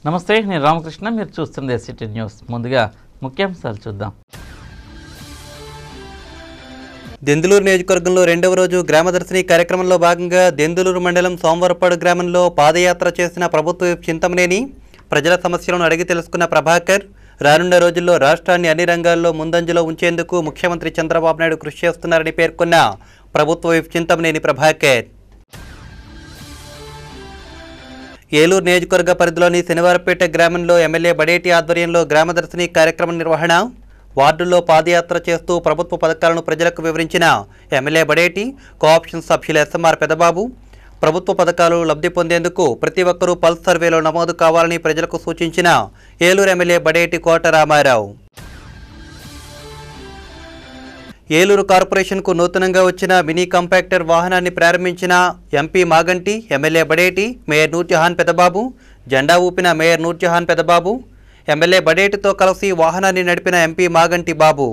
నమస్తే నేను రామకృష్ణ మీరు చూస్తుంది సిటీ న్యూస్ ముందుగా ముఖ్యాంశాలు చూద్దాం దెందులూరు నియోజకవర్గంలో రెండవ రోజు గ్రామదర్శిని కార్యక్రమంలో భాగంగా దెందులూరు మండలం సోమవారపాడు గ్రామంలో పాదయాత్ర చేసిన ప్రభుత్వ విప్ చింతమనేని ప్రజల సమస్యలను అడిగి తెలుసుకున్న ప్రభాకర్ రానున్న రోజుల్లో రాష్ట్రాన్ని అన్ని రంగాల్లో ముందంజలో ఉంచేందుకు ముఖ్యమంత్రి చంద్రబాబు నాయుడు కృషి చేస్తున్నారని పేర్కొన్న ప్రభుత్వ విప్ చింతమనేని ప్రభాకర్ ఏలూరు నియోజకవర్గ పరిధిలోని శనివారపేట గ్రామంలో ఎమ్మెల్యే బడేటి ఆధ్వర్యంలో గ్రామదర్శిని కార్యక్రమం నిర్వహణ వార్డుల్లో పాదయాత్ర చేస్తూ ప్రభుత్వ పథకాలను ప్రజలకు వివరించిన ఎమ్మెల్యే బడేటి కోఆప్షన్ సభ్యులు ఎస్ఎంఆర్ పెదబాబు ప్రభుత్వ పథకాలు లబ్ధి పొందేందుకు ప్రతి ఒక్కరూ పల్స్ సర్వేలో నమోదు కావాలని ప్రజలకు సూచించిన ఏలూరు ఎమ్మెల్యే బడేటి కోట రామారావు ఏలూరు కార్పొరేషన్కు నూతనంగా వచ్చిన మినీ కాంపాక్టర్ వాహనాన్ని ప్రారంభించిన MP Maganti MLA Badeti mayor Noorjahan Pedababu జెండా ఊపిన మేయర్ నూర్జహాన్ పెదబాబు ఎమ్మెల్యే బడేటితో కలిసి వాహనాన్ని నడిపిన ఎంపీ మాగంటి బాబు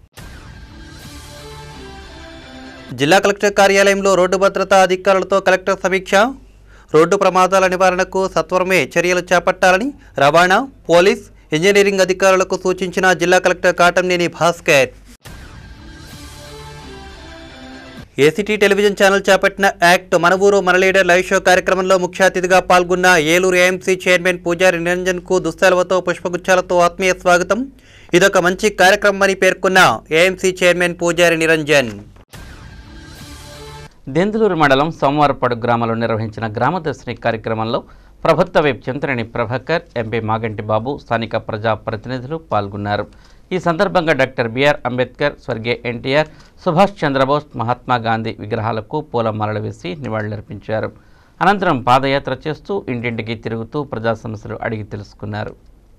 జిల్లా కలెక్టర్ కార్యాలయంలో రోడ్డు భద్రతా అధికారులతో కలెక్టర్ సమీక్ష రోడ్డు ప్రమాదాల నివారణకు సత్వరమే చర్యలు చేపట్టాలని రవాణా పోలీస్ ఇంజనీరింగ్ అధికారులకు సూచించిన జిల్లా collector Katamneni Bhaskar ACT television channel చేపట్టిన యాక్ట్ మన ఊరు మన లీడర్ లైవ్ షో కార్యక్రమంలో ముఖ్య అతిథిగా పాల్గొన్న ఏలూరు ఏఎంసీ చైర్మన్ పూజారి నిరంజన్ కు దుస్తలవతో పుష్పగుచ్చాలతో ఆత్మీయ స్వాగతం ఇదొక మంచి కార్యక్రమం అని పేర్కొన్న ఏఎంసీ చైర్మన్ పూజారి నిరంజన్ దెందులూరు మండలం సోమవారపాడు గ్రామంలో నిర్వహించిన గ్రామదర్శిని కార్యక్రమంలో ప్రభుత్వ వైపు చింతనేని ప్రభాకర్ ఎంపీ మాగంటి బాబు స్థానిక ప్రజా ప్రతినిధులు పాల్గొన్నారు ఈ సందర్భంగా డాక్టర్ బిఆర్ అంబేద్కర్ స్వర్గీయ ఎన్టీఆర్ సుభాష్ చంద్రబోస్ మహాత్మా గాంధీ విగ్రహాలకు పూలమాలలు వేసి నివాళులర్పించారు అనంతరం పాదయాత్ర చేస్తూ ఇంటింటికి తిరుగుతూ ప్రజా సమస్యలు అడిగి తెలుసుకున్నారు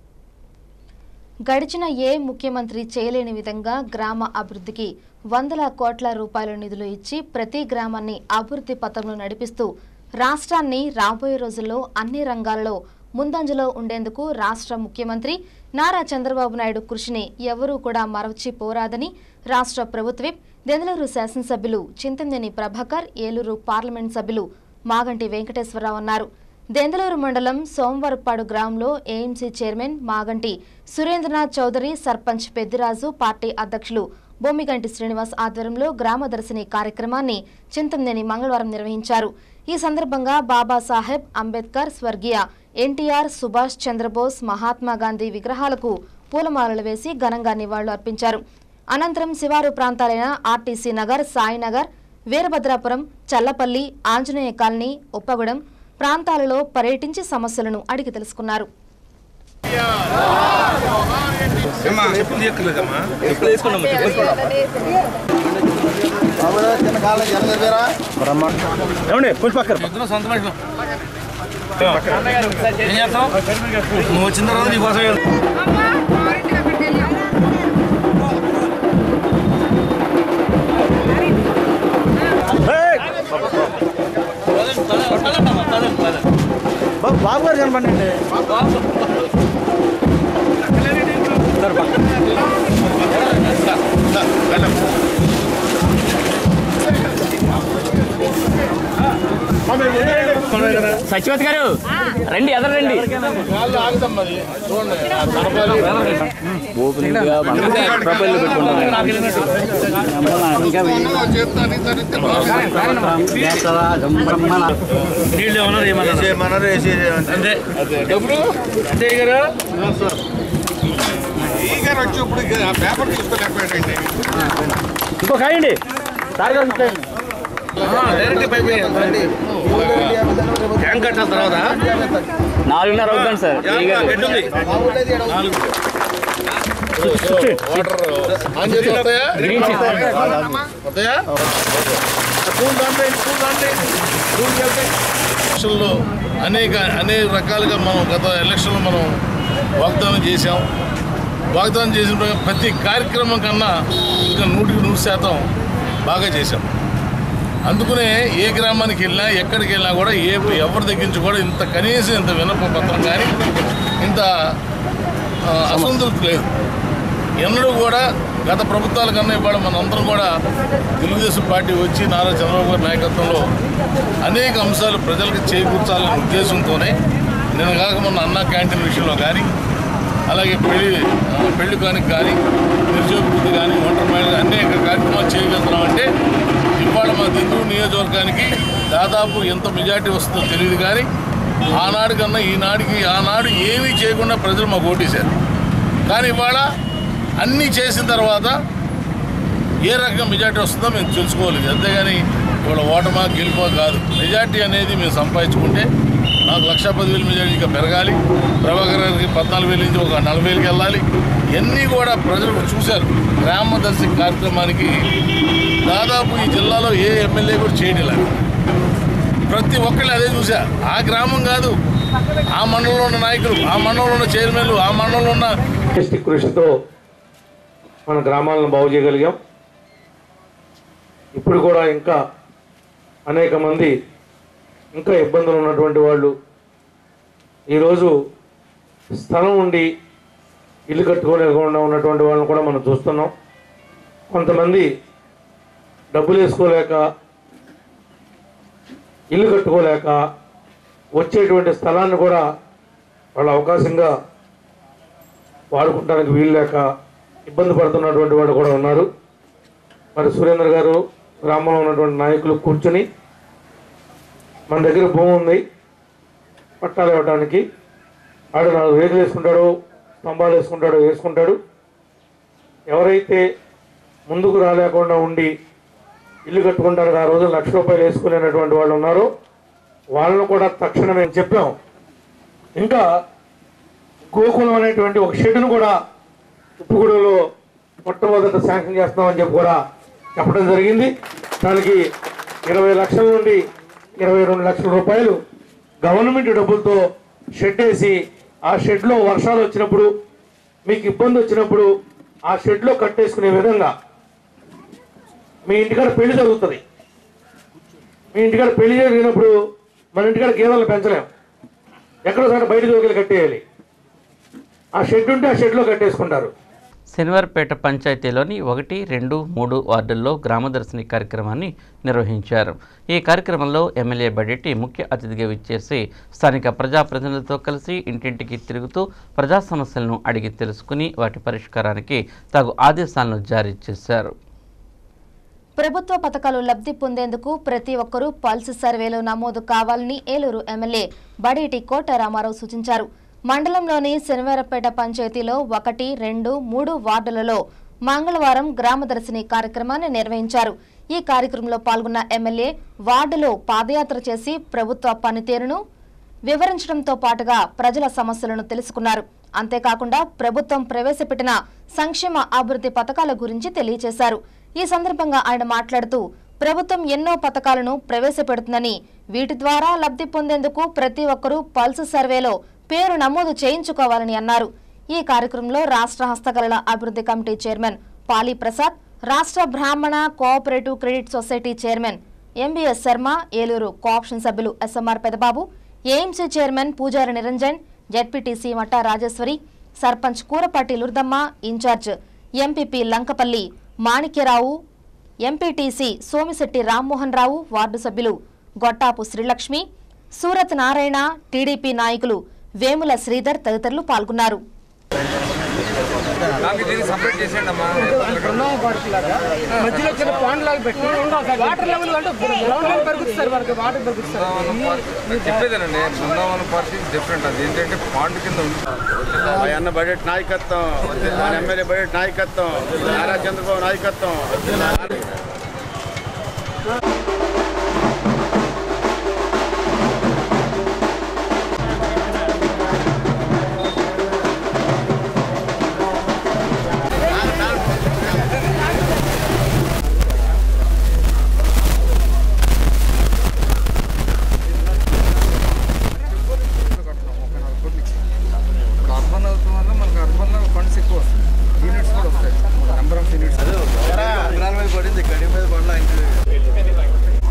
గడిచిన ఏ ముఖ్యమంత్రి చేయలేని విధంగా గ్రామ అభివృద్ధికి వందల కోట్ల రూపాయల నిధులు ఇచ్చి ప్రతి గ్రామాన్ని అభివృద్ధి పథంలో నడిపిస్తూ రాష్ట్రాన్ని రాబోయే రోజుల్లో అన్ని రంగాలలో ముందంజలో ఉండేందుకు రాష్ట్ర ముఖ్యమంత్రి నారా చంద్రబాబు నాయుడు కృషిని ఎవరూ కూడా మరచిపోరాదని రాష్ట్ర ప్రభుత్వం దెందలూరు శాసనసభ్యులు చింతనేని ప్రభాకర్ ఏలూరు పార్లమెంట్ సభ్యులు మాగంటి వెంకటేశ్వరరావు అన్నారు దెందలూరు మండలం సోమవారపాడు గ్రామంలో AMC chairman Maganti Surendranath Chowdary sarpanch Peddiraju party అధ్యక్షులు బొమ్మిగంటి శ్రీనివాస్ ఆధ్వర్యంలో గ్రామదర్శిని కార్యక్రమాన్ని చింతమనేని మంగళవారం నిర్వహించారు ఈ సందర్భంగా బాబాసాహెబ్ అంబేద్కర్ స్వర్గీయ ఎన్టీఆర్ సుభాష్ చంద్రబోస్ మహాత్మా గాంధీ విగ్రహాలకు పూలమాలలు వేసి ఘనంగా నివాళులు అర్పించారు అనంతరం శివారు ప్రాంతాలైన ఆర్టీసీ నగర్ సాయినగర్ వీరభద్రాపురం చల్లపల్లి ఆంజనేయ కాలనీ ఉప్పగూడెం ప్రాంతాలలో పర్యటించి సమస్యలను అడిగి తెలుసుకున్నారు ఏమండి పుష్పక్కర్ ఏం చేస్తావు నువ్వు వచ్చిన తర్వాత నీకోసం బాబు గారు కనపడండి సచివత్ గారు రండి ఎదరు రండి నీళ్ళు ఏమన్నారు ఏమన్నారు అంతే ఎప్పుడు అంతే గారు ఇంకో కాయండి సార్ గారు ఇచ్చేయండి. డైరెక్ట్ పైప్ ట్యాంక్ కట్టిన తర్వాత నాలుగున్నర అవుతుంది సార్ యా, గడ్డి ఉంది నాలుగు వాటర్ ఆన్ చేసి వస్తాయా గ్రీన్ చిప్. వస్తాయా స్కూల్ దాంట్లో స్కూల్ దాంట్లో స్కూల్కి వెళ్తే ఎలక్షన్లో అనేక అనేక రకాలుగా మనం గత ఎలక్షన్లో మనం వాగ్దానం చేశాం వాగ్దానం చేసిన ప్రకారం ప్రతి కార్యక్రమం కన్నా ఇంకా నూటికి నూరు శాతం బాగా చేశాం అందుకనే ఏ గ్రామానికి వెళ్ళినా ఎక్కడికి వెళ్ళినా కూడా ఏ ఎవరి దగ్గర నుంచి కూడా ఇంత కనీసం ఇంత వినప పత్రం కానీ ఇంత ఆ, అసంతృప్తి లేదు ఎన్నడూ కూడా గత ప్రభుత్వాల కన్నా ఇవాళ మనందరం కూడా తెలుగుదేశం పార్టీ వచ్చి నారా చంద్రబాబు గారి నాయకత్వంలో అనేక అంశాలు ప్రజలకు చేకూర్చాలనే ఉద్దేశంతోనే నేను కాక మొన్న అన్న క్యాంటీన్ విషయంలో కానీ అలాగే పెళ్లి ఆ, పెళ్లి కానికి కానీ నిరుద్యోగ వృద్ధి కానీ ఒంటరి మహిళలు అనేక కార్యక్రమాలు చేయగలుగుతున్నామంటే ఇవాళ మా దిందూరు నియోజకవర్గానికి దాదాపు ఎంత మెజార్టీ వస్తుందో తెలియదు కానీ ఆనాడు కన్నా ఈనాడికి ఆనాడు ఏమీ చేయకుండా ప్రజలు మాకు ఓటేశారు కానీ ఇవాళ అన్నీ చేసిన తర్వాత ఏ రకంగా మెజార్టీ వస్తుందో మేము తెలుసుకోవాలి అంతేగాని ఇవాళ ఓటమా గెలుపా కాదు మెజార్టీ అనేది మేము సంపాదించుకుంటే నాకు లక్ష పదివేలు మెజార్టీ ఇంకా పెరగాలి ప్రభాకర్ గారికి పద్నాలుగు వేల నుంచి ఒక నలభై వేలకి వెళ్ళాలి ఇవన్నీ కూడా ప్రజలు చూశారు గ్రామదర్శి కార్యక్రమానికి దాదాపు ఈ జిల్లాలో ఏ ఎమ్మెల్యే కూడా చేయడం లేదు ప్రతి ఒక్కళ్ళు అదే చూసా ఆ గ్రామం కాదు ఆ మండలంలో ఉన్న నాయకులు ఆ మండలంలో ఉన్న చైర్మన్లు ఆ మండలంలో ఉన్న సమిష్టి కృషితో మన గ్రామాలను బాగు చేయగలిగాం ఇప్పుడు కూడా ఇంకా అనేక మంది ఇంకా ఇబ్బందులు ఉన్నటువంటి వాళ్ళు ఈరోజు స్థలం ఉండి ఇల్లు కట్టుకోలేకుండా ఉన్నటువంటి వాళ్ళని కూడా మనం చూస్తున్నాం కొంతమంది డబ్బులు వేసుకోలేక ఇల్లు కట్టుకోలేక వచ్చేటువంటి స్థలాన్ని కూడా వాళ్ళ అవకాశంగా వాడుకుంటానికి వీలు లేక ఇబ్బంది పడుతున్నటువంటి వాడు కూడా ఉన్నారు మరి సురేంద్ర గారు గ్రామంలో ఉన్నటువంటి నాయకులు కూర్చుని మన దగ్గర భూమి ఉంది పట్టాలు ఇవ్వడానికి ఆడు నాలుగు రేకులు వేసుకుంటాడు స్తంభాలు వేసుకుంటాడు వేసుకుంటాడు ఎవరైతే ముందుకు రాలేకుండా ఉండి ఇల్లు కట్టుకుంటానికి ఆ రోజు లక్ష రూపాయలు వేసుకునేటువంటి వాళ్ళు ఉన్నారో వాళ్ళను కూడా తక్షణమే చెప్పాం ఇంకా గోకులం అనేటువంటి ఒక షెడ్ను కూడా ఉప్పుగూడలో మొట్టమొదట శాంక్షన్ చేస్తామని చెప్పి కూడా చెప్పడం జరిగింది దానికి ఇరవై లక్షల నుండి ఇరవై రెండు లక్షల రూపాయలు గవర్నమెంట్ డబ్బులతో షెడ్ వేసి ఆ షెడ్లో వర్షాలు వచ్చినప్పుడు మీకు ఇబ్బంది వచ్చినప్పుడు ఆ షెడ్లో కట్టేసుకునే విధంగా మీ ఇంటికాడ పెళ్లి జరుగుతుంది మీ ఇంటికాడ పెళ్లి జరిగినప్పుడు మన ఇంటికాడ గేదెలను పెంచలేం ఎక్కడో చోట బయట దొరికి కట్టేయాలి ఆ షెడ్ ఉంటే ఆ షెడ్లో కట్టేసుకుంటారు శనివారపేట పంచాయతీలోని ఒకటి రెండు మూడు వార్డుల్లో గ్రామదర్శిని కార్యక్రమాన్ని నిర్వహించారు ఈ కార్యక్రమంలో ఎమ్మెల్యే బడెట్టి ముఖ్య అతిథిగా విచ్చేసి స్థానిక ప్రజాప్రతినిధులతో కలిసి ఇంటింటికి తిరుగుతూ ప్రజా సమస్యలను అడిగి తెలుసుకుని వాటి పరిష్కారానికి తగు ఆదేశాలను జారీ చేశారు ప్రభుత్వ పథకాలు లబ్ధి పొందేందుకు ప్రతి ఒక్కరూ పల్స్ సర్వేలో నమోదు కావాలని ఏలూరు ఎమ్మెల్యే బడేటి కోట రామారావు సూచించారు మండలంలోని శనివారపేట పంచాయతీలో ఒకటి రెండు మూడు వార్డులలో మంగళవారం గ్రామదర్శిని కార్యక్రమాన్ని నిర్వహించారు ఈ కార్యక్రమంలో పాల్గొన్న ఎమ్మెల్యే వార్డులో పాదయాత్ర చేసి ప్రభుత్వ పనితీరును వివరించడంతో పాటుగా ప్రజల సమస్యలను తెలుసుకున్నారు అంతేకాకుండా ప్రభుత్వం ప్రవేశపెట్టిన సంక్షేమ అభివృద్ధి పథకాల గురించి తెలియజేశారు ఈ సందర్భంగా ఆయన మాట్లాడుతూ ప్రభుత్వం ఎన్నో పథకాలను ప్రవేశపెడుతుందని వీటి ద్వారా లబ్ధి పొందేందుకు ప్రతి ఒక్కరూ పల్స్ సర్వేలో పేరు నమోదు చేయించుకోవాలని అన్నారు ఈ కార్యక్రమంలో రాష్ట్ర హస్తకళల అభివృద్ధి కమిటీ చైర్మన్ పాలీ ప్రసాద్ రాష్ట్ర బ్రాహ్మణ cooperative credit society chairman MBS Sarma Eluru co-option సభ్యులు SMR Pedababu AMC chairman Pujari Niranjan ZPTC Matta Rajeswari sarpanch Kurapati Lurdamma in-charge MPP Lankapalli Manikyarao MPTC Somisetti Rammohan Rao ward సభ్యులు గొట్టాపు శ్రీలక్ష్మి సూరత్ నారాయణ టీడీపీ నాయకులు వేముల శ్రీధర్ తదితరులు పాల్గొన్నారు మధ్యలో చిన్న పాండ్ లాగా పెట్టి వాటర్ లెవెల్ అంటే గ్రౌండ్ లెవెల్ పెరుగుతుంది సార్ మనకి వాటర్ పెరుగుతుంది సార్ నేను చెప్పేదేనండి బృందావనం పార్టీ డిఫరెంట్ అది ఏంటంటే పాండ్ కింద ఉంది అన్న బడ్జెట్ నాయకత్వం మన ఎమ్మెల్యే బడ్జెట్ నాయకత్వం నారా చంద్రబాబు నాయకత్వం ఇప్పుడు అర్బన్ అవుతుంది వల్ల మనకు అర్బన్లో ఫండ్స్ ఎక్కువ వస్తాయి యూనిట్స్ కూడా వస్తాయి నెంబర్ ఆఫ్ యూనిట్స్ మీద పడింది గడి మీద పడలా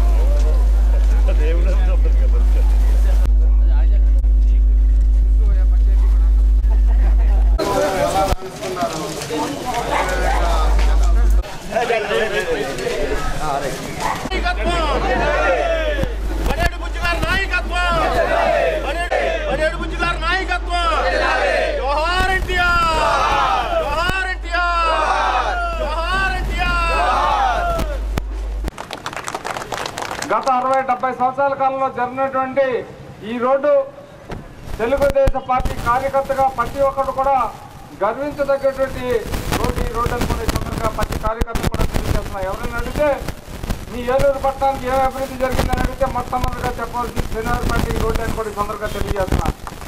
డెబ్బై సంవత్సరాల కాలంలో జరిగినటువంటి ఈ రోడ్డు తెలుగుదేశం పార్టీ కార్యకర్తగా ప్రతి ఒక్కరు కూడా గర్వించదగ్గటువంటి రోడ్డు ఈ రోడ్డు అనుకునే సందర్భంగా ప్రతి కార్యకర్త కూడా తెలియజేస్తున్నా ఎవరైనా అడిగితే మీ ఏలూరు పట్టణానికి ఏ అభివృద్ధి జరిగిందని అడిగితే మొట్టమొదటిగా చెప్పాల్సింది శనివారపేట ఈ రోడ్డు అని కూడా ఈ సందర్భంగా తెలియజేస్తున్నా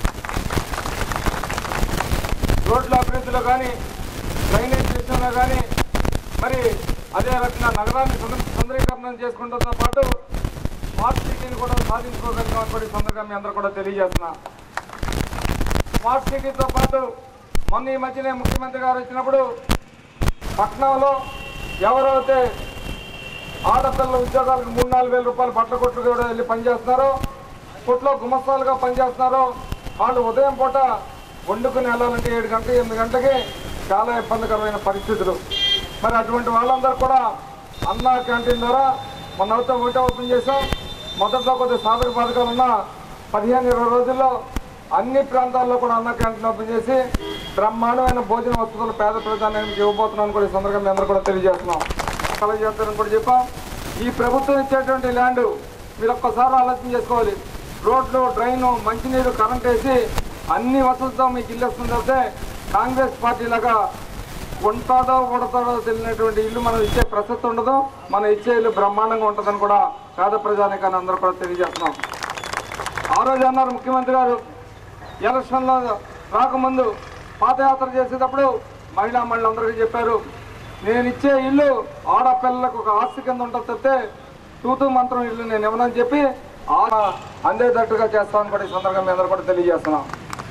రోడ్ల అభివృద్ధిలో కానీ డ్రైనేజ్ విషయంలో కానీ మరి అదే రకంగా నగరాన్ని సుందర సుందరీకరణం చేసుకుంటంతో పాటు స్మార్ట్ సిటీని కూడా సాధించుకోగలిగాం కూడా ఈ సందర్భంగా మీ అందరూ కూడా తెలియజేస్తున్నా స్మార్ట్ సిటీతో పాటు మొన్న ఈ మధ్యనే ముఖ్యమంత్రి గారు వచ్చినప్పుడు పట్నంలో ఎవరైతే ఆడపిల్లల ఉద్యోగాలకు మూడు నాలుగు వేల రూపాయలు బట్టల కొట్లు కూడా వెళ్ళి పనిచేస్తున్నారో కొట్లో గుమస్తాలుగా పనిచేస్తున్నారో వాళ్ళు ఉదయం పూట వండుకుని వెళ్ళాలంటే ఏడు గంటల ఎనిమిది గంటలకి చాలా ఇబ్బందికరమైన పరిస్థితులు మరి అటువంటి వాళ్ళందరూ కూడా అన్నా క్యాంటీన్ ద్వారా మొన్న అవుతా ఒకటే ఓపెన్ చేసాం మొదట్లో కొద్ది సాధక పథకాలు ఉన్న పదిహేను ఇరవై రోజుల్లో అన్ని ప్రాంతాల్లో కూడా అన్న క్యాంటీన్ ఓపెన్ చేసి బ్రహ్మాండమైన భోజన వసతులు పేద ప్రజానికి ఇవ్వబోతున్నాను కూడా ఈ సందర్భంగా మీ అందరూ కూడా తెలియజేస్తున్నాం కలగ చేస్తారని కూడా చెప్పాం ఈ ప్రభుత్వం ఇచ్చేటువంటి ల్యాండ్ మీరు ఒక్కసారి ఆలోచన చేసుకోవాలి రోడ్లు డ్రైను మంచినీరు కరెంట్ వేసి అన్ని వసతులతో మీకు ఇల్లు వస్తుంది అయితే కాంగ్రెస్ పార్టీ లాగా ఉంటాడో ఉడతాడో తెలియనటువంటి ఇల్లు మనం ఇచ్చే ప్రసక్తి ఉండదు మనం ఇచ్చే ఇల్లు బ్రహ్మాండంగా ఉంటుందని కూడా పేద ప్రజానికాన్ని అందరూ కూడా తెలియజేస్తున్నాం ఆ రోజు అన్నారు ముఖ్యమంత్రి గారు ఎలక్షన్లో రాకముందు పాదయాత్ర చేసేటప్పుడు మహిళా మహిళలందరికీ చెప్పారు నేను ఇచ్చే ఇల్లు ఆడపిల్లలకు ఒక ఆస్తి కింద ఉంటుంది తప్పితే తూతూ మంత్రం ఇల్లు నేను ఇవ్వనని చెప్పి ఆ అందేటట్టుగా చేస్తామని కూడా ఈ సందర్భంగా మీ అందరూ కూడా తెలియజేస్తున్నాం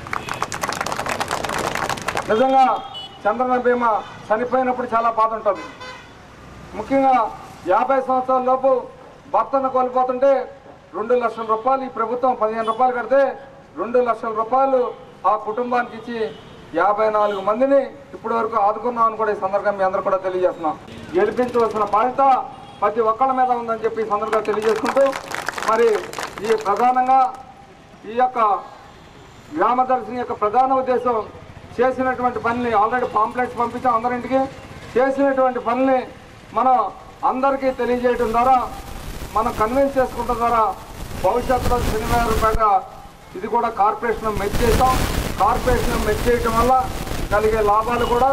నిజంగా చంద్రన బీమా చనిపోయినప్పుడు చాలా బాధ ఉంటుంది ముఖ్యంగా యాభై సంవత్సరాల లోపు భర్తను కోల్పోతుంటే రెండు లక్షల రూపాయలు ఈ ప్రభుత్వం పదిహేను రూపాయలు కడితే రెండు లక్షల రూపాయలు ఆ కుటుంబానికి ఇచ్చి యాభై నాలుగు మందిని ఇప్పటి వరకు ఆదుకున్నామని కూడా ఈ సందర్భంగా మీ అందరూ కూడా తెలియజేస్తున్నాం గెలిపించవలసిన బాధ్యత ప్రతి ఒక్కళ్ళ మీద ఉందని చెప్పి ఈ సందర్భంగా తెలియజేసుకుంటూ మరి ఈ ప్రధానంగా ఈ యొక్క గ్రామదర్శిని యొక్క ప్రధాన ఉద్దేశం చేసినటువంటి పనిని ఆల్రెడీ పాంప్లెట్స్ పంపించాం అందరింటికి చేసినటువంటి పనిని మనం అందరికీ తెలియజేయడం ద్వారా మనం కన్విన్స్ చేసుకుంటాం ద్వారా భవిష్యత్తులో శనివారంపేట ఇది కూడా కార్పొరేషన్ మెచ్ చేసాం కార్పొరేషన్ మెచ్ చేయటం వల్ల కలిగే లాభాలు కూడా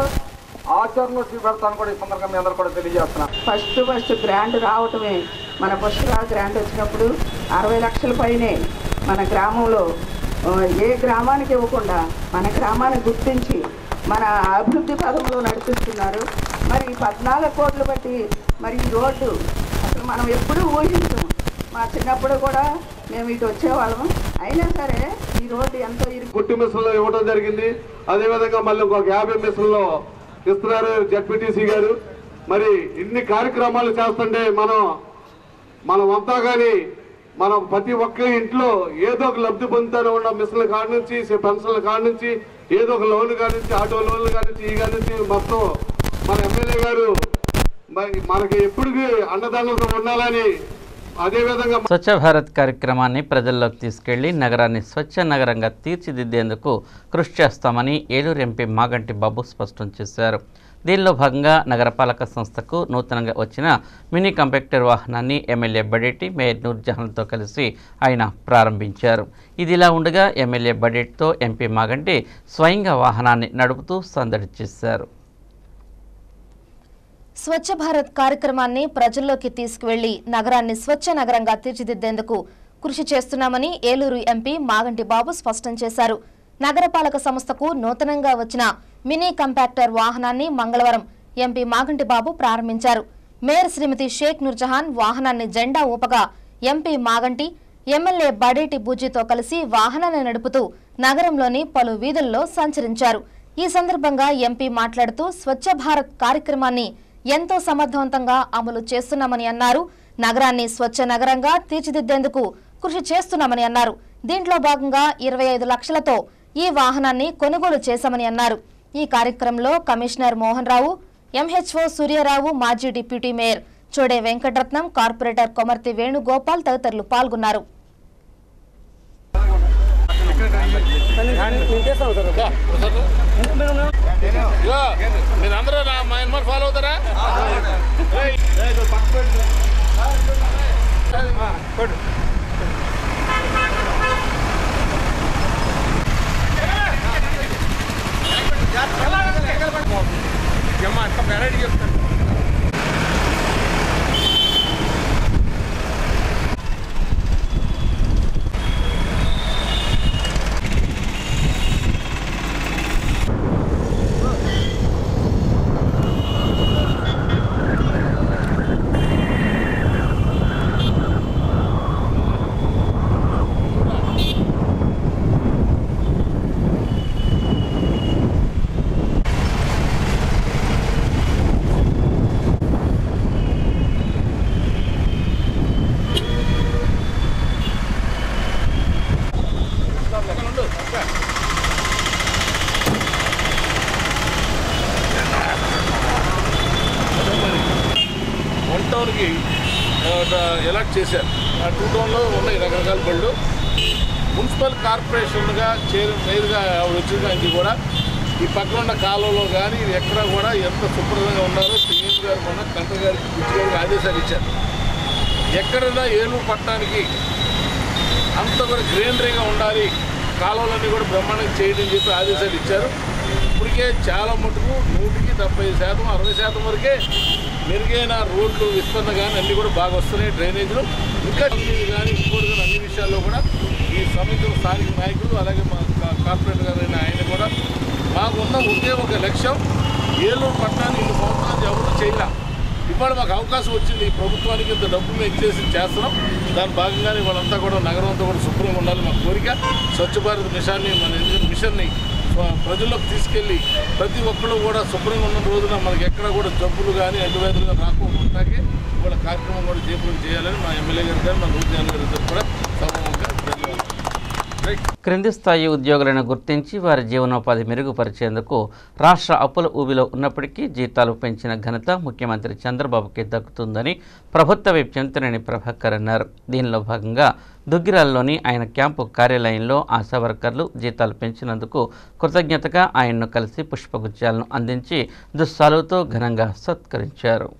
ఆచరణలో చూపెడతాను కూడా ఈ సందర్భంగా మీ అందరూ కూడా తెలియజేస్తున్నాను ఫస్ట్ ఫస్ట్ గ్రాంట్ రావటమే మన పుష్కరా గ్రాంట్ వచ్చినప్పుడు అరవై లక్షల పైనే మన గ్రామంలో ఆ, ఏ గ్రామానికి ఇవ్వకుండా మన గ్రామాన్ని గుర్తించి మన అభివృద్ధి పదంలో నడిపిస్తున్నారు మరి ఈ పద్నాలుగు కోట్లు బట్టి మరి ఈ రోడ్డు అసలు మనం ఎప్పుడూ ఊహించము మా చిన్నప్పుడు కూడా మేము ఇటు వచ్చేవాళ్ళము అయినా సరే ఈ రోడ్డు ఎంతో ఇరుకు గుట్టి మిషన్లు ఇవ్వడం జరిగింది అదేవిధంగా మళ్ళీ ఇంకొక యాభై మిషన్లు ఇస్తున్నారు జడ్పీటీసీ గారు మరి ఇన్ని కార్యక్రమాలు చేస్తుంటే మనం మనం అంతా కానీ మనం ప్రతి ఒక్క ఇంట్లో ఏదో ఒక లబ్ధి పొందుతూనే ఉన్న మిషన్ల కాడ నుంచి పెన్షన్ల కాడ నుంచి ఏదో ఒక లోన్ కాడ నుంచి ఆటో లోన్ల కాడ నుంచి ఈ కాడ నుంచి మొత్తం మన ఎమ్మెల్యే గారు మరి మనకి ఎప్పటికీ అండదండలతో ఉండాలని అదేవిధంగా స్వచ్ఛ భారత్ కార్యక్రమాన్ని ప్రజల్లోకి తీసుకెళ్లి నగరాన్ని స్వచ్ఛ నగరంగా తీర్చిదిద్దేందుకు కృషి చేస్తామని ఏలూరు ఎంపీ మాగంటి బాబు స్పష్టం చేశారు దీనిలో భాగంగా నగరపాలక సంస్థకు నూతనంగా వచ్చిన మినీ కంపాక్టర్ వాహనాన్ని ఎమ్మెల్యే బడేటి మేయర్ నూర్జహాన్తో కలిసి ఆయన ప్రారంభించారు ఇదిలా ఉండగా ఎమ్మెల్యే బడేట్తో ఎంపీ మాగంటి స్వయంగా వాహనాన్ని నడుపుతూ సందడి చేశారు స్వచ్ఛ భారత్ కార్యక్రమాన్ని ప్రజల్లోకి తీసుకువెళ్లి నగరాన్ని స్వచ్ఛ నగరంగా తీర్చిదిద్దేందుకు కృషి చేస్తున్నామని ఏలూరు ఎంపీ మాగంటి బాబు స్పష్టం చేశారు నగరపాలక సంస్థకు నూతనంగా వచ్చిన మినీ కంపాక్టర్ వాహనాన్ని మంగళవారం ఎంపీ మాగంటి బాబు ప్రారంభించారు మేయర్ శ్రీమతి షేక్ నూర్జహాన్ వాహనాన్ని జెండా ఊపగా ఎంపీ మాగంటి ఎమ్మెల్యే బడేటి బుజ్జితో కలిసి వాహనాన్ని నడుపుతూ నగరంలోని పలు వీధుల్లో సంచరించారు ఈ సందర్భంగా ఎంపీ మాట్లాడుతూ స్వచ్ఛ భారత్ కార్యక్రమాన్ని ఎంతో సమర్థవంతంగా అమలు చేస్తున్నామని అన్నారు నగరాన్ని స్వచ్ఛ నగరంగా తీర్చిదిద్దేందుకు కృషి చేస్తున్నామని అన్నారు దీంట్లో భాగంగా ఇరవై ఐదు లక్షలతో ఈ వాహనాన్ని కొనుగోలు చేశామని అన్నారు ఈ కార్యక్రమంలో కమిషనర్ మోహన్ రావు ఎంహెచ్ఓ సూర్యరావు మాజీ deputy mayor Chode Venkataratnam corporator Komarthi Venugopal తదితరులు పాల్గొన్నారు మీరు అందరూ నా మా ఇన్మార్ ఫాలో అవుతారా వన్ టౌన్కి ఎలక్ట్ చేశారు ఆ టూ టౌన్లో ఉన్నాయి రకరకాల బళ్ళు మున్సిపల్ కార్పొరేషన్గా చేరు నేరుగా ఆవిడ వచ్చిన నుంచి కూడా ఈ పక్కన ఉన్న కాలంలో కానీ ఎక్కడ కూడా ఎంత శుభ్రంగా ఉన్నారో సీఎం గారు మొన్న కలెక్టర్ గారికి బుద్ధి గారికి ఆదేశాలు ఇచ్చారు ఎక్కడైనా ఏలూరు పట్టణానికి అంత కూడా గ్రీనరీగా ఉండాలి కాలువలన్నీ కూడా బ్రహ్మాండంగా చేయడం చెప్పి ఆదేశాలు ఇచ్చారు ఇప్పటికే చాలా మటుకు నూటికి డెబ్బై శాతం అరవై శాతం వరకే మెరుగైన రోడ్లు విస్తరణ కానీ అన్నీ కూడా బాగా వస్తున్నాయి డ్రైనేజీలు ఇంకా ఇది కానీ ఇంకోటి కానీ అన్ని విషయాల్లో కూడా ఈ సమితి స్థానిక నాయకులు అలాగే మా కా- కార్పొరేటర్ గారు అయిన ఆయన కూడా మాకున్న ఒకే ఒక లక్ష్యం ఏలూరు పట్టణాన్ని ఇన్ని సంవత్సరాలు ఎవరు చేయలే ఇవాళ మాకు అవకాశం వచ్చింది ఈ ప్రభుత్వానికి ఇంత డబ్బు మేము ఇచ్చేసి చేస్తున్నాం దాని భాగంగానే వాళ్ళంతా కూడా నగరం అంతా కూడా శుభ్రంగా ఉండాలి మా కోరిక స్వచ్ఛ భారత్ మిషన్ని మన ఇండియన్ మిషన్ని ఆ, ప్రజల్లోకి తీసుకెళ్ళి ప్రతి ఒక్కరు కూడా శుభ్రంగా ఉన్న రోజున మనకి ఎక్కడ కూడా జబ్బులు కానీ అంటువ్యాధులు కానీ రాకుండా ఉంటాకే ఇవాళ కార్యక్రమం కూడా జయపురం చేయాలని మా ఎమ్మెల్యే గారు కానీ మా నూరు గారి ఇద్దరు కూడా సభముగా ధన్యవాదాలు రైట్ క్రింది స్థాయి ఉద్యోగులను గుర్తించి వారి జీవనోపాధి మెరుగుపరిచేందుకు రాష్ట్ర అప్పుల ఊబిలో ఉన్నప్పటికీ జీతాలు పెంచిన ఘనత ముఖ్యమంత్రి చంద్రబాబుకి దక్కుతుందని ప్రభుత్వ విప్ చింతనేని ప్రభాకర్ అన్నారు దీనిలో భాగంగా దుగ్గిరాల్లోని ఆయన క్యాంపు కార్యాలయంలో ఆశా వర్కర్లు జీతాలు పెంచినందుకు కృతజ్ఞతగా ఆయన్ను కలిసి పుష్పగుచ్చాలను అందించి దుస్సాలుతో ఘనంగా సత్కరించారు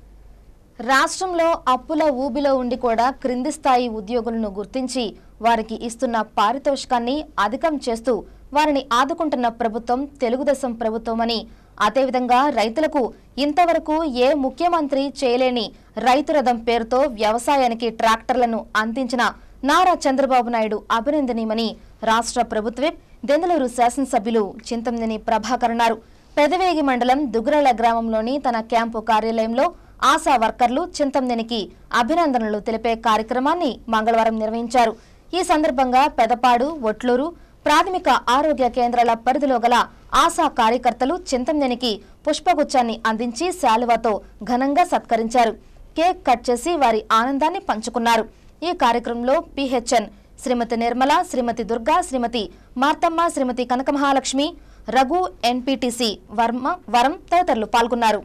రాష్ట్రంలో అప్పుల ఊబిలో ఉండి కూడా క్రింది స్థాయి ఉద్యోగులను గుర్తించి వారికి ఇస్తున్న పారితోషికాన్ని అధికం చేస్తూ వారిని ఆదుకుంటున్న ప్రభుత్వం తెలుగుదేశం ప్రభుత్వమని అదేవిధంగా రైతులకు ఇంతవరకు ఏ ముఖ్యమంత్రి చేయలేని రైతు రథం పేరుతో వ్యవసాయానికి ట్రాక్టర్లను అందించిన నారా చంద్రబాబు నాయుడు అభినందనీయమని రాష్ట్ర ప్రభుత్వ దెందులూరు శాసనసభ్యులు చింతంనేని ప్రభాకర్ అన్నారు పెదవేగి మండలం దుగ్రాల గ్రామంలోని తన క్యాంపు కార్యాలయంలో ఆశా వర్కర్లు చింతంనేనికి అభినందనలు తెలిపే కార్యక్రమాన్ని మంగళవారం నిర్వహించారు ఈ సందర్భంగా పెదపాడు ఒట్లూరు ప్రాథమిక ఆరోగ్య కేంద్రాల పరిధిలో గల ఆశా కార్యకర్తలు చింతంనేనికి పుష్పగుచ్చాన్ని అందించి శాలువాతో ఘనంగా సత్కరించారు కేక్ కట్ చేసి వారి ఆనందాన్ని పంచుకున్నారు ఈ కార్యక్రమంలో పిహెచ్ఎన్ శ్రీమతి నిర్మల శ్రీమతి దుర్గా శ్రీమతి మార్తమ్మ శ్రీమతి కనకమహాలక్ష్మి రఘు ఎన్పిటిసి వర్మ వరం తదితరులు పాల్గొన్నారు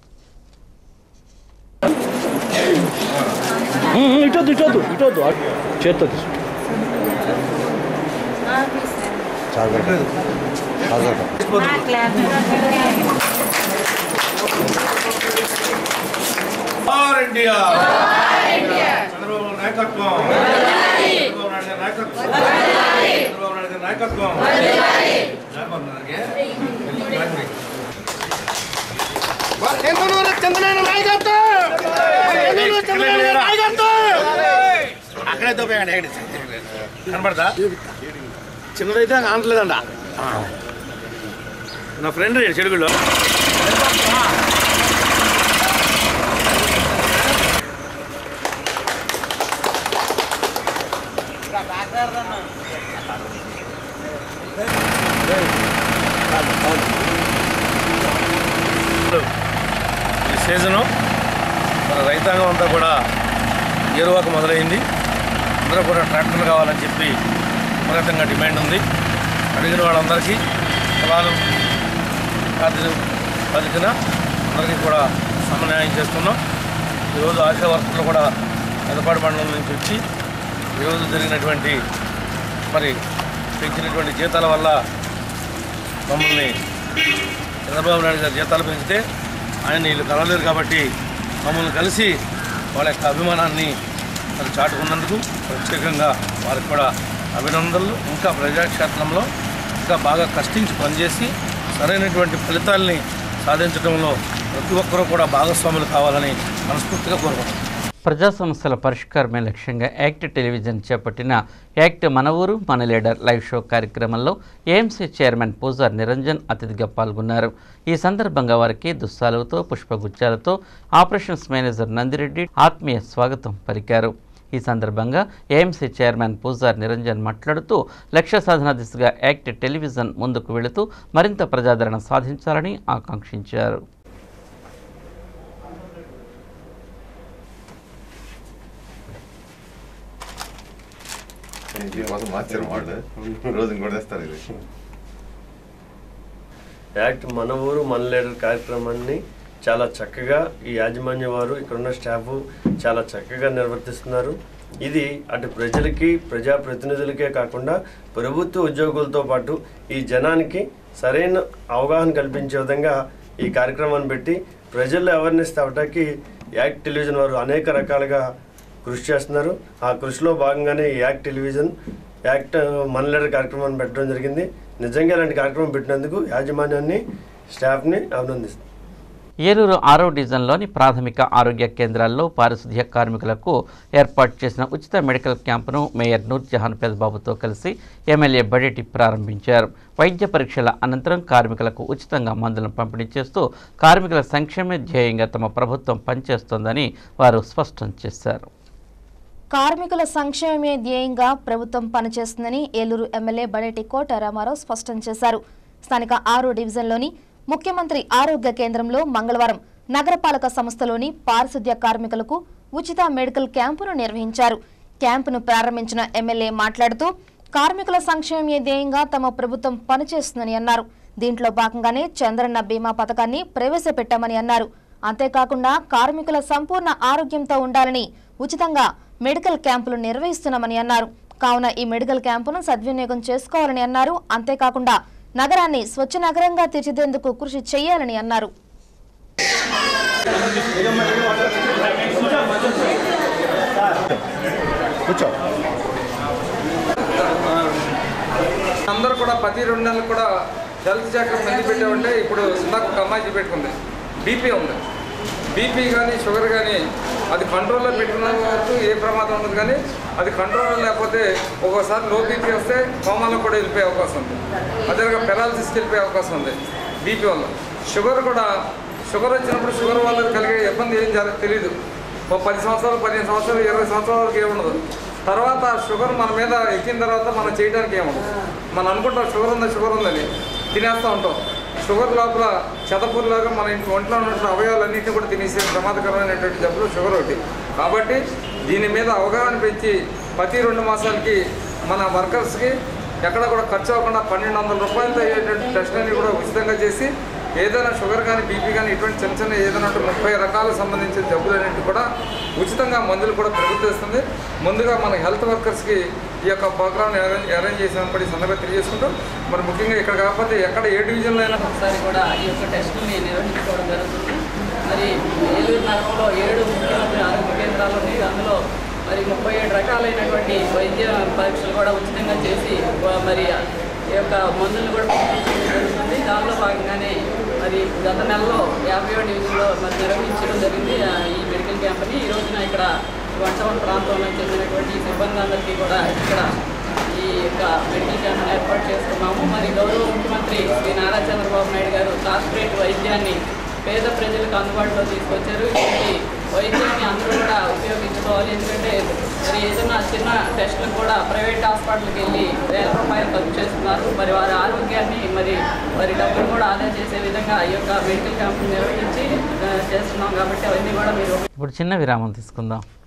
ఇటొద్దు ఇటొద్దు ఇటొద్దు చేత్తో తీసు ఇండియా చంద్రబాబు నాయకత్వం చంద్రబాబు నాయుడు గారి నాయకత్వం చంద్రబాబు నాయుడు గారి నాయకత్వం అక్కడే తోపేయండి కనబడదా చిన్నదైతే అనట్లేదండ నా ఫ్రెండ్ చెడుగులో ఈ సీజను మన రైతాంగం అంతా కూడా ఏరువాక మొదలైంది అందరూ కూడా ట్రాక్టర్లు కావాలని చెప్పి విపరీతంగా డిమాండ్ ఉంది అడిగిన వాళ్ళందరికీ పొలాలు ఖాద్యులు బతికిన అందరికీ కూడా సమన్వయం చేస్తున్నాం ఈరోజు ఆశా వర్కర్లు కూడా పెదపాడు మండలం నుంచి వచ్చి ఈరోజు జరిగినటువంటి మరి పెంచినటువంటి జీతాల వల్ల మమ్మల్ని చంద్రబాబు నాయుడు గారు జీతాలు పెంచితే ఆయన వీళ్ళు కలవలేరు కాబట్టి మమ్మల్ని కలిసి వాళ్ళ యొక్క అభిమానాన్ని మరి చాటుకున్నందుకు ప్రత్యేకంగా వారికి కూడా అభినందనలు ఇంకా ప్రజాక్షేత్రంలో ఇంకా బాగా కష్టించి పనిచేసి సరైనటువంటి ఫలితాల్ని సాధించడంలో ప్రతి ఒక్కరూ కూడా భాగస్వాములు కావాలని మనస్ఫూర్తిగా కోరుకుంటున్నాను ప్రజా సమస్యల పరిష్కారమే లక్ష్యంగా యాక్ట్ టెలివిజన్ చేపట్టిన యాక్ట్ మన ఊరు మన లీడర్ లైవ్ షో కార్యక్రమంలో ఏఎంసీ చైర్మన్ పూజార్ నిరంజన్ అతిథిగా పాల్గొన్నారు ఈ సందర్భంగా వారికి దుస్సాలతో పుష్పగుచ్చాలతో ఆపరేషన్స్ మేనేజర్ నందిరెడ్డి ఆత్మీయ స్వాగతం పలికారు ఈ సందర్భంగా ఏఎంసీ చైర్మన్ పూజార్ నిరంజన్ మాట్లాడుతూ లక్ష్య సాధన దిశగా యాక్ట్ టెలివిజన్ ముందుకు వెళుతూ మరింత ప్రజాదరణ సాధించాలని ఆకాంక్షించారు మాకు మార్చారు వాళ్ళు రోజు ఇంకోటి తెస్తారు ఇది యాక్ట్ మన ఊరు మన లీడర్ కార్యక్రమాన్ని చాలా చక్కగా ఈ యాజమాన్య వారు ఇక్కడ ఉన్న స్టాఫ్ చాలా చక్కగా నిర్వర్తిస్తున్నారు ఇది అటు ప్రజలకి ప్రజాప్రతినిధులకే కాకుండా ప్రభుత్వ ఉద్యోగులతో పాటు ఈ జనానికి సరైన అవగాహన కల్పించే విధంగా ఈ కార్యక్రమాన్ని పెట్టి ప్రజల్లో అవేర్నెస్ తేవటానికి యాక్ట్ టెలివిజన్ వారు అనేక రకాలుగా కృషి చేస్తున్నారు ఆ కృషిలో భాగంగానే ఈ యాక్ట్ టెలివిజన్ యాక్ట్ మన లీడర్ కార్యక్రమాన్ని పెట్టడం జరిగింది నిజంగా ఇలాంటి కార్యక్రమం పెట్టినందుకు యాజమాన్యాన్ని స్టాఫ్ని అభినందిస్తాను ఏలూరు ఆరో డివిజన్లోని ప్రాథమిక ఆరోగ్య కేంద్రాల్లో పారిశుధ్య కార్మికులకు ఏర్పాటు చేసిన ఉచిత మెడికల్ క్యాంపును మేయర్ నూర్ జహాన్ పెదబాబుతో కలిసి ఎమ్మెల్యే బడేటి ప్రారంభించారు వైద్య పరీక్షల అనంతరం కార్మికులకు ఉచితంగా మందులను పంపిణీ చేస్తూ కార్మికుల సంక్షేమ ధ్యేయంగా తమ ప్రభుత్వం పనిచేస్తోందని వారు స్పష్టం చేశారు కార్మికుల సంక్షేమమే ధ్యేయంగా ప్రభుత్వం పనిచేస్తుందని ఏలూరు ఎమ్మెల్యే బడేటి కోట రామారావు స్పష్టం చేశారు స్థానిక ఆరో డివిజన్లోని ముఖ్యమంత్రి ఆరోగ్య కేంద్రంలో మంగళవారం నగరపాలక సంస్థలోని పారిశుద్ధ్య కార్మికులకు ఉచిత మెడికల్ క్యాంపును నిర్వహించారు క్యాంపును ప్రారంభించిన ఎమ్మెల్యే మాట్లాడుతూ కార్మికుల సంక్షేమమే ధ్యేయంగా తమ ప్రభుత్వం పనిచేస్తుందని అన్నారు దీంట్లో భాగంగానే చంద్రన్న బీమా పథకాన్ని ప్రవేశపెట్టామని అన్నారు అంతేకాకుండా కార్మికుల సంపూర్ణ ఆరోగ్యంతో ఉండాలని ఉచితంగా మెడికల్ క్యాంపులు నిర్వహిస్తున్నామని అన్నారు కావున ఈ మెడికల్ క్యాంపును సద్వినియోగం చేసుకోవాలని అన్నారు అంతేకాకుండా నగరాన్ని స్వచ్ఛ నగరంగా తీర్చిదేందుకు కృషి చేయాలని అన్నారు కూర్చో అందరూ కూడా ప్రతి రెండు నెలలు కూడా హెల్త్ చెకప్ ఎందుకు పెట్టామంటే ఇప్పుడు ఇందాక ఒక అమ్మాయి చూపెట్టుకుంది బీపీ ఉంది బీపీ కానీ షుగర్ కానీ అది కంట్రోల్లో పెట్టుకున్న వరకు ఏ ప్రమాదం ఉండదు కానీ అది కంట్రోల్లో లేకపోతే ఒక్కోసారి లో బీపీ వస్తే కోమాలో కూడా వెళ్ళిపోయే అవకాశం ఉంది అదేవిధంగా పెరాలసిస్కి వెళ్ళిపోయే అవకాశం ఉంది బీపీ వల్ల షుగర్ కూడా షుగర్ వచ్చినప్పుడు షుగర్ వల్ల కలిగే ఇబ్బంది ఏం జరగ తెలియదు ఓ పది సంవత్సరాలు పదిహేను సంవత్సరాలు ఇరవై సంవత్సరాల వరకు ఏముండదు తర్వాత షుగర్ మన మీద ఎక్కిన తర్వాత మనం చేయడానికి ఏముండదు మనం అనుకుంటాం షుగర్ ఉందా షుగర్ ఉందని తినేస్తూ ఉంటాం షుగర్ లోపల చెదపూర్లాగా మన ఇంటి ఒంట్లో ఉన్నటువంటి అవయవాలన్నింటినీ కూడా తినేసే ప్రమాదకరమైనటువంటి జబ్బులు షుగర్ ఒకటి కాబట్టి దీని మీద అవగాహన పెంచి ప్రతి రెండు మాసాలకి మన వర్కర్స్కి ఎక్కడ కూడా ఖర్చు అవ్వకుండా పన్నెండు వందల రూపాయలతో అయ్యేటువంటి టెస్టులన్నీ కూడా ఉచితంగా చేసి ఏదైనా షుగర్ కానీ బీపీ కానీ ఇటువంటి చిన్న చిన్న ఏదైనా ఉంటే ముప్పై రకాలకు సంబంధించిన జబ్బులన్నింటి కూడా ఉచితంగా మందులు కూడా ప్రభుత్వం ఇస్తుంది ముందుగా మన హెల్త్ వర్కర్స్కి ఈ యొక్క ప్రోగ్రామ్ అరేంజ్ అరేంజ్ చేసినప్పుడు ఈ సందర్భంగా తెలియజేసుకుంటూ మరి ముఖ్యంగా ఇక్కడ కాకపోతే ఎక్కడ ఏ డివిజన్లో అయినా ఒకసారి కూడా ఈ యొక్క టెస్టుల్ని నిర్వహించుకోవడం జరుగుతుంది మరి ఏలూరు నగరంలో ఏడు ముఖ్యమంత్రి ఆరోగ్య కేంద్రాలు ఉన్నాయి అందులో మరి ముప్పై ఏడు రకాలైనటువంటి వైద్య పరీక్షలు కూడా ఉచితంగా చేసి వా- మరి ఈ యొక్క మందులను కూడా పంపించడం జరుగుతుంది దానిలో భాగంగానే మరి గత నెలలో యాభై డివిజన్లో మరి నిర్వహించడం జరిగింది ఆ, ఈ మెడికల్ క్యాంప్ని ఈ రోజున ఇక్కడ వంటవన్ ప్రాంతంలో చెందినటువంటి సిబ్బంది అందరికీ కూడా ఇక్కడ ఈ యొక్క మెడికల్ క్యాంప్ ఏర్పాటు చేస్తున్నాము మరి గౌరవ ముఖ్యమంత్రి శ్రీ నారా చంద్రబాబు నాయుడు గారు కార్పొరేట్ వైద్యాన్ని పేద ప్రజలకు అందుబాటులో తీసుకొచ్చారు ఇటువంటి వైద్యాన్ని అందరూ కూడా ఉపయోగించుకోవాలి ఎందుకంటే మరి ఏదైనా చిన్న టెస్టులకు కూడా ప్రైవేట్ హాస్పిటల్కి వెళ్ళి వేల రూపాయలు ఖర్చు చేస్తున్నారు మరి వారి ఆరోగ్యాన్ని మరి వారి డబ్బులు కూడా ఆదా చేసే విధంగా ఈ యొక్క మెడికల్ క్యాంప్ నిర్వహించి ఆ, చేస్తున్నాం కాబట్టి అవన్నీ కూడా మీరు ఇప్పుడు చిన్న విరామం తీసుకుందాం